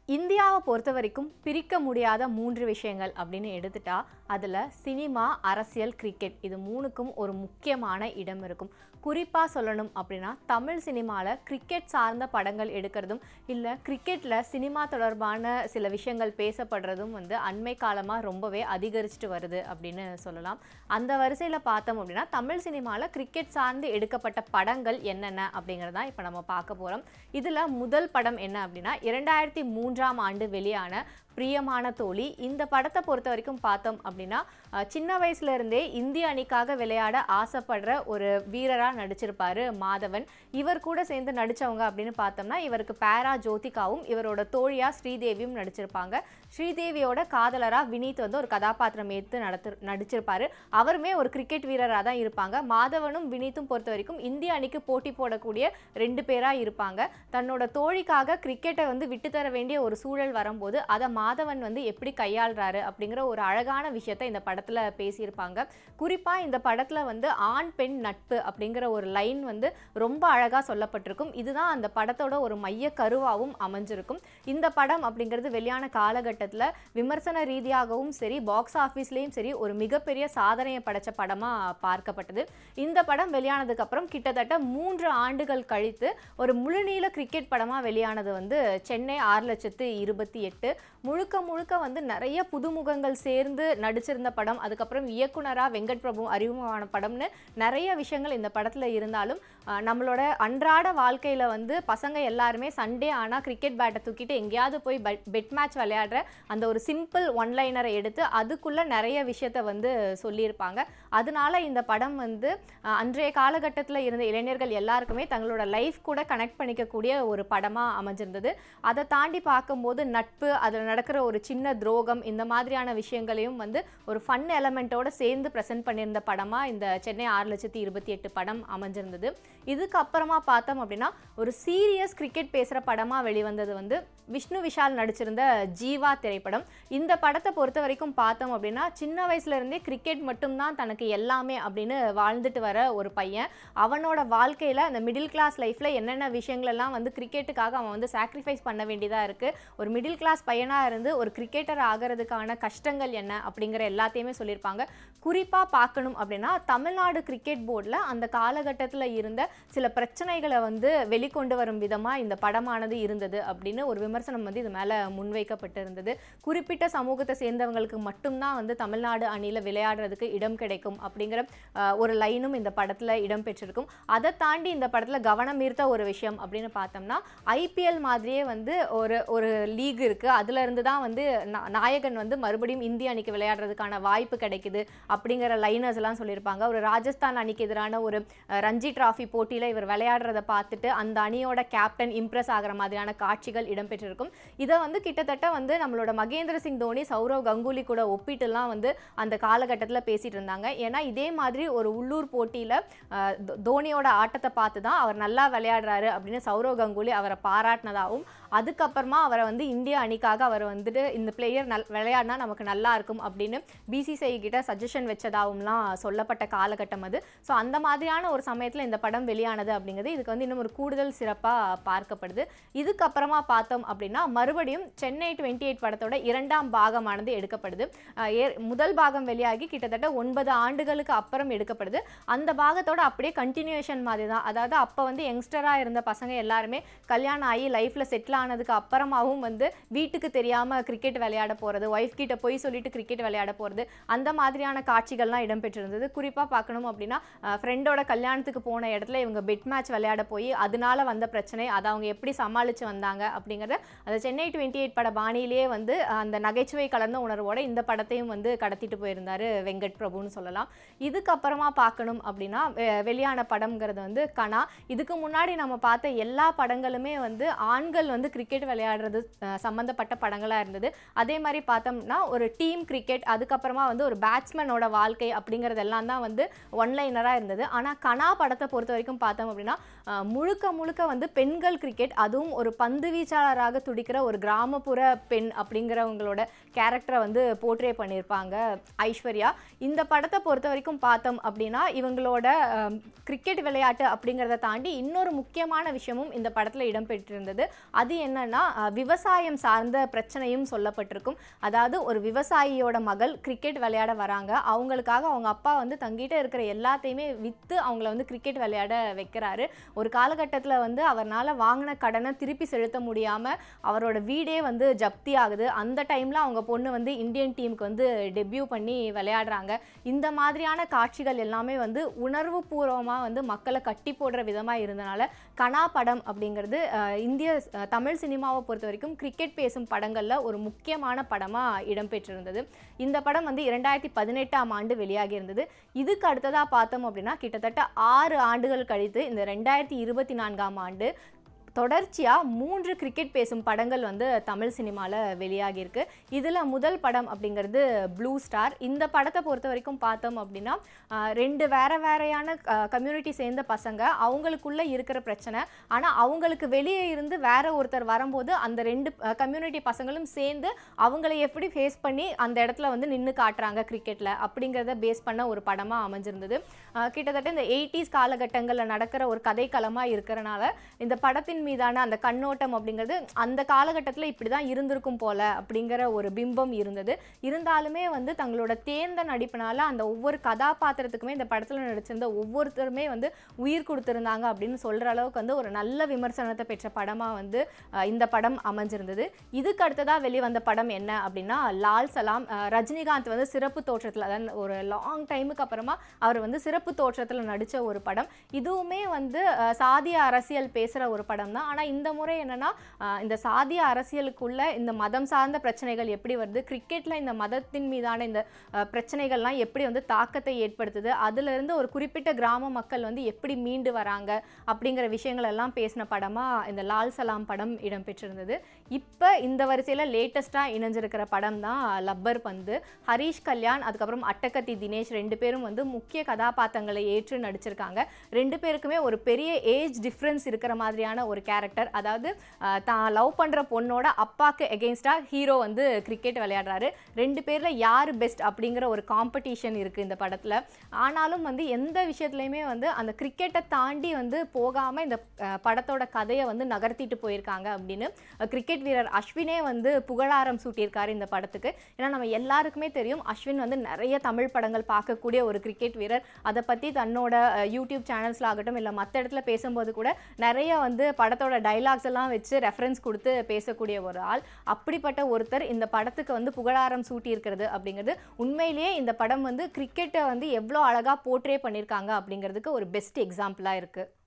இந்தியாவை பொறுத்த வரைக்கும் பிரிக்க முடியாத மூன்று விஷயங்கள் அப்படின்னு எடுத்துட்டா அதில் சினிமா அரசியல் கிரிக்கெட் இது மூணுக்கும் ஒரு முக்கியமான இடம் இருக்கும் குறிப்பாக சொல்லணும் அப்படின்னா தமிழ் சினிமாவில் கிரிக்கெட் சார்ந்த படங்கள் எடுக்கிறதும் இல்லை கிரிக்கெட்டில் சினிமா தொடர்பான சில விஷயங்கள் பேசப்படுறதும் வந்து அண்மை காலமாக ரொம்பவே அதிகரிச்சுட்டு வருது அப்படின்னு சொல்லலாம் அந்த வரிசையில் பார்த்தோம் அப்படின்னா தமிழ் சினிமாவில் கிரிக்கெட் சார்ந்து எடுக்கப்பட்ட படங்கள் என்னென்ன அப்படிங்கிறதான் இப்போ நம்ம பார்க்க போகிறோம் இதில் முதல் படம் என்ன அப்படின்னா இரண்டாயிரத்தி மூன்றாம் ஆண்டு வெளியான பிரியமான தோழி இந்த படத்தை பொறுத்த வரைக்கும் பார்த்தோம் அப்படின்னா அஹ், சின்ன வயசுல இருந்தே இந்திய அணிக்காக விளையாட ஆசைப்படுற ஒரு வீரராக நடிச்சிருப்பாரு மாதவன் இவர் கூட சேர்ந்து நடிச்சவங்க அப்படின்னு பார்த்தோம்னா இவருக்கு பேரா ஜோதிகாவும் இவரோட தோழியா ஸ்ரீதேவியும் நடிச்சிருப்பாங்க ஸ்ரீதேவியோட காதலரா வினீத் வந்து ஒரு கதாபாத்திரம் ஏற்று நடத்து நடிச்சிருப்பாரு அவருமே ஒரு கிரிக்கெட் வீரராக தான் இருப்பாங்க மாதவனும் வினீத்தும் பொறுத்த வரைக்கும் இந்திய அணிக்கு போட்டி போடக்கூடிய ரெண்டு பேரா இருப்பாங்க தன்னோட தோழிக்காக கிரிக்கெட்டை வந்து விட்டுத்தர வேண்டிய ஒரு சூழல் வரும்போது அதை மாதவன் வந்து எப்படி கையாளுறாரு அப்படிங்கிற ஒரு அழகான விஷயத்தை இந்த படத்துல பேசியிருப்பாங்க குறிப்பா இந்த படத்துல வந்து ஆண் பெண் நட்பு அப்படிங்கிற ஒரு லைன் வந்து ரொம்ப அழகா சொல்லப்பட்டிருக்கும் இதுதான் அந்த படத்தோட ஒரு மைய கருவாவும் அமைஞ்சிருக்கும் இந்த படம் அப்படிங்கிறது வெளியான காலகட்டத்தில் விமர்சன ரீதியாகவும் சரி பாக்ஸ் ஆஃபீஸ்லேயும் சரி ஒரு மிகப்பெரிய சாதனையை படைச்ச படமாக பார்க்கப்பட்டது இந்த படம் வெளியானதுக்கு அப்புறம் கிட்டத்தட்ட மூன்று ஆண்டுகள் கழித்து ஒரு முழுநீள கிரிக்கெட் படமாக வெளியானது வந்து சென்னை ஆறு லட்சத்து இருபத்தி எட்டு முழுக்க முழுக்க வந்து நிறைய புதுமுகங்கள் சேர்ந்து நடிச்சிருந்த படம் அதுக்கப்புறம் இயக்குனராக வெங்கட் பிரபு அறிமுகமான படம்னு நிறைய விஷயங்கள் இந்த படத்தில் இருந்தாலும் அஹ், நம்மளோட அன்றாட வாழ்க்கையில் வந்து பசங்க எல்லாருமே சண்டே ஆனால் கிரிக்கெட் பேட்டை தூக்கிட்டு எங்கேயாவது போய் பெட் மேட்ச் விளையாடுற அந்த ஒரு சிம்பிள் ஒன்லைனரை எடுத்து அதுக்குள்ளே நிறைய விஷயத்த வந்து சொல்லியிருப்பாங்க அதனால இந்த படம் வந்து அஹ், அன்றைய காலகட்டத்தில் இருந்த இளைஞர்கள் எல்லாருக்குமே தங்களோட லைஃப் கூட கனெக்ட் பண்ணிக்கக்கூடிய ஒரு படமாக அமைஞ்சிருந்தது அதை தாண்டி பார்க்கும்போது நட்பு அதில் நடக்கிற ஒரு சின்ன துரோகம் இந்த மாதிரியான விஷயங்களையும் வந்து ஒரு ஃபன் எலமெண்ட்டோட சேர்ந்து ப்ரெசென்ட் பண்ணியிருந்த படமாக இந்த சென்னை ஆறு லட்சத்தி இருபத்தி எட்டு படம் அமைஞ்சிருந்தது இதுக்கு அப்புறமா பார்த்தோம் அப்படின்னா ஒரு சீரியஸ் கிரிக்கெட் பேசுகிற படமாக வெளிவந்தது வந்து விஷ்ணு விஷால் நடிச்சிருந்த ஜீவா திரைப்படம் இந்த படத்தை பொறுத்த வரைக்கும் பார்த்தோம் அப்படின்னா சின்ன வயசுல இருந்தே கிரிக்கெட் மட்டும்தான் தனக்கு எல்லாமே அப்படின்னு வாழ்ந்துட்டு வர ஒரு பையன் அவனோட வாழ்க்கையில் அந்த மிடில் கிளாஸ் லைஃப்பில் என்னென்ன விஷயங்களெல்லாம் வந்து கிரிக்கெட்டுக்காக அவன் வந்து சாக்ரிஃபைஸ் பண்ண வேண்டியதாக இருக்குது ஒரு மிடில் கிளாஸ் பையனாக இருந்து ஒரு கிரிக்கெட்டர் ஆகிறதுக்கான கஷ்டங்கள் என்ன அப்படிங்கிற எல்லாத்தையுமே சொல்லியிருப்பாங்க குறிப்பாக பார்க்கணும் அப்படின்னா தமிழ்நாடு கிரிக்கெட் போர்டில் அந்த காலகட்டத்தில் இருந்த சில பிரச்சனைகளை வந்து வெளிக்கொண்டு வரும் விதமாக இந்த படமானது இருந்தது அப்படின்னு ஒரு விமர்சனம் வந்து இது மேலே முன்வைக்கப்பட்டிருந்தது குறிப்பிட்ட சமூகத்தை சேர்ந்தவங்களுக்கு மட்டும்தான் வந்து தமிழ்நாடு அணியில் விளையாடுறதுக்கு இடம் கிடைக்கும் அப்படிங்கிற அஹ், ஒரு லைனும் இந்த படத்தில் இடம்பெற்றிருக்கும் அதை தாண்டி இந்த படத்தில் கவனம் ஈர்த்த ஒரு விஷயம் அப்படின்னு பார்த்தோம்னா ஐபிஎல் மாதிரியே வந்து ஒரு ஒரு லீக் இருக்குது அதுல இருந்து தான் வந்து நா- நாயகன் வந்து மறுபடியும் இந்திய அணிக்கு விளையாடுறதுக்கான வாய்ப்பு கிடைக்குது அப்படிங்கிற லைனர்ஸ் எல்லாம் சொல்லியிருப்பாங்க ஒரு ராஜஸ்தான் அணிக்கு எதிரான ஒரு அஹ், ரஞ்சி டிராஃபி போட்டியில் இவர் விளையாடுறத பார்த்துட்டு அந்த அணியோட கேப்டன் இம்ப்ரெஸ் ஆகிற மாதிரியான காட்சிகள் இடம்பெற்றிருக்கும் இதை வந்து கிட்டத்தட்ட வந்து நம்மளோட மகேந்திர சிங் தோனி சௌரவ் கங்குலி கூட ஒப்பிட்டுலாம் வந்து அந்த காலகட்டத்தில் பேசிட்டு இருந்தாங்க ஏன்னா இதே மாதிரி ஒரு உள்ளூர் போட்டியில் தோனியோட ஆட்டத்தை பார்த்து தான் அவர் நல்லா விளையாடுறாரு அப்படின்னு சௌரவ் கங்குலி அவரை பாராட்டினதாகவும் அதுக்கப்புறமா அவரை வந்து இந்திய அணிக்காக அவர் வந்துட்டு இந்த பிளேயர் நல் விளையாடினா நமக்கு நல்லா இருக்கும் அப்படின்னு பிசிசிஐ கிட்ட சஜஷன் வச்சதாகவும்லாம் சொல்லப்பட்ட காலகட்டம் அது ஸோ அந்த மாதிரியான ஒரு சமயத்தில் இந்த படம் வெளியானது அப்படிங்கிறது இதுக்கு வந்து இன்னும் ஒரு கூடுதல் சிறப்பாக பார்க்கப்படுது இதுக்கப்புறமா பார்த்தோம் அப்படின்னா மறுபடியும் சென்னை டுவெண்ட்டி எயிட் படத்தோட இரண்டாம் பாகமானது எடுக்கப்படுது அஹ் ஏ- முதல் பாகம் வெளியாகி கிட்டத்தட்ட ஒன்பது ஆண்டுகளுக்கு அப்புறம் எடுக்கப்படுது அந்த பாகத்தோட அப்படியே கண்டினியூஷன் மாதிரி தான் அதாவது அப்போ வந்து யங்ஸ்டராக இருந்த பசங்க எல்லாருமே கல்யாணம் ஆகி லைஃப்பில் செட்டில் ஆனதுக்கு அப்புறமாவும் வந்து வீட்டுக்கு தெரியாமல் கிரிக்கெட் விளையாட போகிறது ஒய்ஃப் கிட்ட போய் சொல்லிட்டு கிரிக்கெட் விளையாட போகிறது அந்த மாதிரியான காட்சிகள்லாம் இடம்பெற்றிருந்தது குறிப்பாக பார்க்கணும் அப்படின்னா ஃப்ரெண்டோட கல்யாணத்துக்கு போன இடத்துல இவங்க பெட் மேட்ச் விளையாட போய் அதனால வந்த பிரச்சனை அதை அவங்க எப்படி சமாளித்து வந்தாங்க அப்படிங்கிறத அந்த சென்னை டுவெண்ட்டி எயிட் பட பாணியிலேயே வந்து அஹ், அந்த நகைச்சுவை கலந்த உணர்வோட இந்த படத்தையும் வந்து கடத்திட்டு போயிருந்தாரு வெங்கட் பிரபுன்னு சொல்லலாம் இதுக்கப்புறமா பார்க்கணும் அப்படின்னா வெ- வெளியான படம்ங்கிறது வந்து கனா இதுக்கு முன்னாடி நம்ம பார்த்த எல்லா படங்களுமே வந்து ஆண்கள் வந்து கிரிக்கெட் விளையாடுறது அஹ், சம்மந்தப்பட்ட படங்களாக இருந்தது அதே மாதிரி பார்த்தோம்னா ஒரு டீம் கிரிக்கெட் அதுக்கப்புறமா வந்து ஒரு பேட்ஸ்மேனோட வாழ்க்கை அப்படிங்கிறதெல்லாம் தான் வந்து ஒன்லைனராக இருந்தது ஆனால் கனா படத்தை பொறுத்த வரைக்கும் பார்த்தோம் அப்படின்னா அஹ், முழுக்க முழுக்க வந்து பெண்கள் கிரிக்கெட் அதுவும் ஒரு பந்து வீச்சாளராக துடிக்கிற ஒரு கிராமப்புற பெண் அப்படிங்கிறவங்களோட கேரக்டரை வந்து போர்ட்ரே பண்ணியிருப்பாங்க ஐஸ்வர்யா இந்த படத்தை பொறுத்த வரைக்கும் பார்த்தோம் அப்படின்னா இவங்களோட கிரிக்கெட் விளையாட்டு அப்படிங்கிறத தாண்டி இன்னொரு முக்கியமான விஷயமும் இந்த படத்தில் இடம்பெற்றிருந்தது அது என்னன்னா அஹ், விவசாயம் சார்ந்த பிரச்சனையும் சொல்லப்பட்டிருக்கும் அதாவது ஒரு விவசாயியோட மகள் கிரிக்கெட் விளையாட வராங்க அவங்களுக்காக அவங்க அப்பா வந்து தங்கிட்ட இருக்கிற எல்லாத்தையுமே விற்று அவங்கள வந்து கிரிக்கெட் விளையாட வைக்கிறாரு ஒரு காலகட்டத்தில் வந்து அவர்னால வாங்கின கடனை திருப்பி செலுத்த முடியாமல் அவரோட வீடே வந்து ஜப்தி ஆகுது அந்த டைமில் அவங்க பொண்ணு வந்து இந்தியன் டீமுக்கு வந்து டெபியூ பண்ணி விளையாடுறாங்க இந்த மாதிரியான காட்சிகள் எல்லாமே வந்து உணர்வு பூர்வமாக வந்து மக்களை கட்டி போடுற விதமாக இருந்தனால கனா படம் அப்படிங்கிறது அஹ், இந்திய அஹ், தமிழ் சினிமாவை பொறுத்த வரைக்கும் கிரிக்கெட் பேசும் படங்களில் ஒரு முக்கியமான படமாக இடம்பெற்றிருந்தது இந்த படம் வந்து இரண்டாயிரத்தி பதினெட்டாம் ஆண்டு வெளியாகி இருந்தது இதுக்கு அடுத்ததாக பார்த்தோம் அப்படின்னா கிட்டத்தட்ட ஆறு ஆண்டுகள் கழித்து இந்த ரெண்டாயிரத்தி இருபத்தி நான்காம் ஆண்டு தொடர்ச்சியாக மூன்று கிரிக்கெட் பேசும் படங்கள் வந்து தமிழ் சினிமாவில் வெளியாகியிருக்கு இதில் முதல் படம் அப்படிங்கிறது ப்ளூ ஸ்டார் இந்த படத்தை பொறுத்த வரைக்கும் பார்த்தோம் அப்படின்னா ஆஹ், ரெண்டு வேற வேறையான கம்யூனிட்டி சேர்ந்த பசங்க அவங்களுக்குள்ள இருக்கிற பிரச்சனை ஆனால் அவங்களுக்கு வெளியே இருந்து வேற ஒருத்தர் வரும்போது அந்த ரெண்டு கம்யூனிட்டி பசங்களும் சேர்ந்து அவங்கள எப்படி ஃபேஸ் பண்ணி அந்த இடத்துல வந்து நின்று காட்டுறாங்க கிரிக்கெட்டில் அப்படிங்கிறத பேஸ் பண்ண ஒரு படமாக அமைஞ்சிருந்தது ஆஹ், கிட்டத்தட்ட இந்த எயிட்டிஸ் காலகட்டங்களில் நடக்கிற ஒரு கதைக்களமாக இருக்கிறனால இந்த படத்தின் மீதான அந்த கண்ணோட்டம் அப்படிங்கிறது அந்த காலகட்டத்தில் இப்படி தான் இருந்திருக்கும் போல அப்படிங்கிற ஒரு பிம்பம் இருந்தது இருந்தாலுமே வந்து தங்களோட தேர்ந்த நடிப்பினால அந்த ஒவ்வொரு கதாபாத்திரத்துக்குமே இந்த படத்தில் நடிச்சிருந்த ஒவ்வொருத்தருமே வந்து உயிர் கொடுத்துருந்தாங்க அப்படின்னு சொல்கிற அளவுக்கு வந்து ஒரு நல்ல விமர்சனத்தை பெற்ற படமாக வந்து அஹ், இந்த படம் அமைஞ்சிருந்தது இதுக்கு அடுத்ததாக வெளிவந்த படம் என்ன அப்படின்னா லால் சலாம் அஹ், ரஜினிகாந்த் வந்து சிறப்பு தோற்றத்தில் அதாவது ஒரு லாங் டைமுக்கு அப்புறமா அவர் வந்து சிறப்பு தோற்றத்தில் நடித்த ஒரு படம் இதுவுமே வந்து அஹ், சாதிய அரசியல் பேசுகிற ஒரு படம் தான் ஆனால் இந்த முறை என்னன்னா அஹ், இந்த சாதிய அரசியலுக்குள்ள இந்த மதம் சார்ந்த பிரச்சனைகள் எப்படி வருது கிரிக்கெட்டில் இந்த மதத்தின் மீதான இந்த அஹ், பிரச்சனைகள்லாம் எப்படி வந்து தாக்கத்தை ஏற்படுத்துது அதிலிருந்து ஒரு குறிப்பிட்ட கிராம மக்கள் வந்து எப்படி மீண்டு வராங்க அப்படிங்கிற விஷயங்கள் எல்லாம் பேசின படமாக இந்த லால் சலாம் படம் இடம்பெற்றிருந்தது இப்போ இந்த வரிசையில் லேட்டஸ்ட்டாக இணைஞ்சிருக்கிற படம் தான் லப்பர் பந்து ஹரீஷ் கல்யாண் அதுக்கப்புறம் அட்டகத்தி தினேஷ் ரெண்டு பேரும் வந்து முக்கிய கதாபாத்திரங்களை ஏற்று நடிச்சிருக்காங்க ரெண்டு பேருக்குமே ஒரு பெரிய ஏஜ் டிஃப்ரென்ஸ் இருக்கிற மாதிரியான ஒரு கேரக்டர் அதாவது அஹ், தான் லவ் பண்ணுற பொண்ணோட அப்பாக்கு எகெயின்ஸ்டாக ஹீரோ வந்து கிரிக்கெட் விளையாடுறாரு ரெண்டு பேரில் யார் பெஸ்ட் அப்படிங்கிற ஒரு காம்படிஷன் இருக்குது இந்த படத்தில் ஆனாலும் வந்து எந்த விஷயத்துலையுமே வந்து அந்த கிரிக்கெட்டை தாண்டி வந்து போகாமல் இந்த அஹ், படத்தோட கதையை வந்து நகர்த்திட்டு போயிருக்காங்க அப்படின்னு கிரிக்கெட் வீரர் அஸ்வினே வந்து புகழாரம் சூட்டியிருக்காரு இந்த படத்துக்கு ஏன்னா நம்ம எல்லாருக்குமே தெரியும் அஸ்வின் வந்து நிறைய தமிழ் படங்கள் பார்க்கக்கூடிய ஒரு கிரிக்கெட் வீரர் அதை பற்றி தன்னோட அஹ், யூடியூப் சேனல்ஸில் ஆகட்டும் இல்லை மற்ற இடத்துல பேசும்போது கூட நிறைய வந்து படத்தோட டைலாக்ஸ் எல்லாம் வச்சு ரெஃபரன்ஸ் கொடுத்து பேசக்கூடிய ஒரு ஆள் அப்படிப்பட்ட ஒருத்தர் இந்த படத்துக்கு வந்து புகழாரம் சூட்டி இருக்கிறது அப்படிங்கிறது உண்மையிலேயே இந்த படம் வந்து கிரிக்கெட்டை வந்து எவ்வளோ அழகாக போர்ட்ரே பண்ணியிருக்காங்க அப்படிங்கிறதுக்கு ஒரு பெஸ்ட் எக்ஸாம்பிளாக இருக்குது